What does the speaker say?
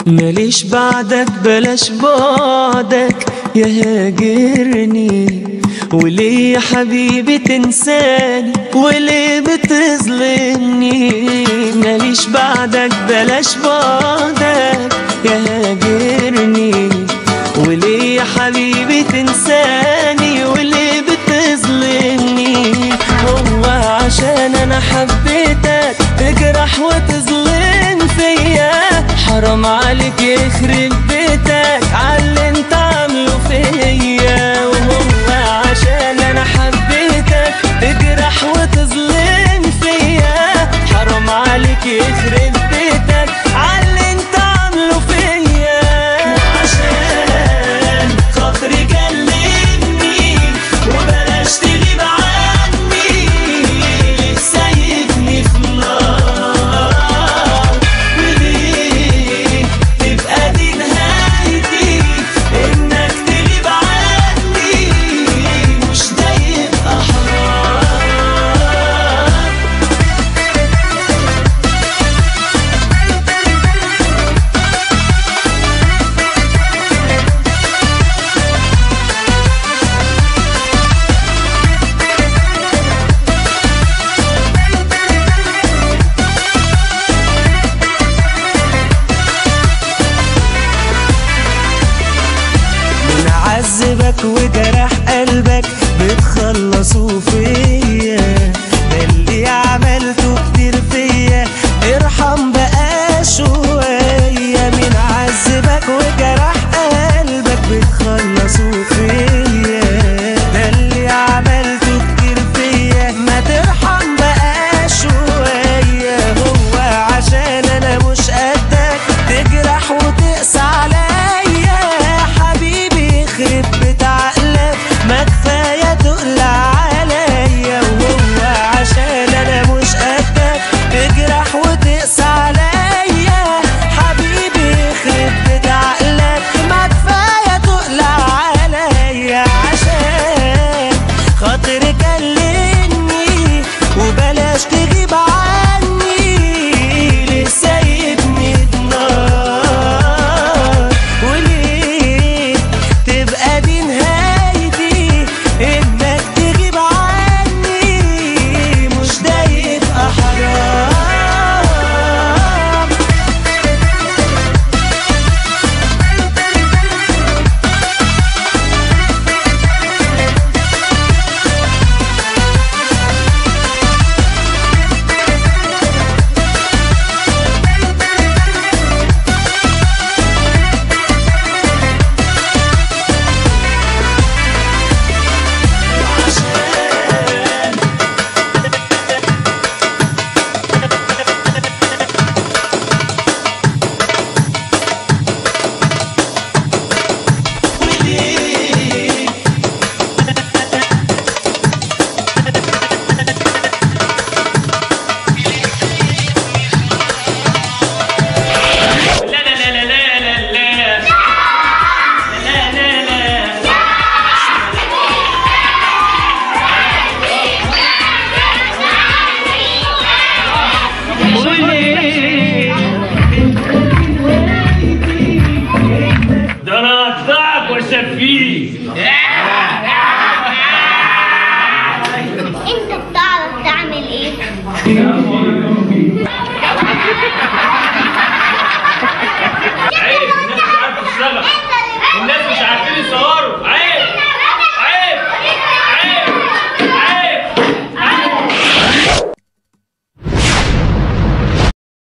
ماليش بعدك بلاش بعدك يا هاجرني وليه يا حبيبي تنساني وليه بتظلمني ماليش بعدك بلاش بعدك يا هاجرني وليه يا حبيبي تنساني وليه بتظلمني هو عشان انا حبيتك تجرح وتظلم فيا حرام عليك يخرب بيتك عاللي انت عامله فيا وهو عشان انا حبيتك تجرح وتظلم فيا حرام عليك يخرب بيتك عاللي انت عامله فيا عشان خاطري كلمني وبلاش تغيب عني ليه سايبني في النار وليه تبقى دي نهايتي انك تغيب عني مش ده يبقى حرام بنعذبك وجرح قلبك بتخلصوا فيا ده اللي عملته كتير فيا ارحم بقى شوية بنعذبك وجرح قلبك بتخلصوا فيا ده اللي عملته كتير فيا ما ترحم بقى شوية هو عشان انا مش قدك تجرح وتقسى عليا حبيبي يخرب بيت عقلك ما كفايه تقلع عليا وهو عشان انا مش قدك تجرح وتقسى عليا حبيبي يخرب بيت عقلك ما كفايه تقلع عليا عشان خاطر كلمني وبلاش تغيب عني ليه سايبني النار وليه تبقى دي نهايتي انك تغيب عني مش ده يبقى حرام لا لا لا لا لا لا لا لا لا لا ده انا اقطعك واسفيك انت بتعرف تعمل ايه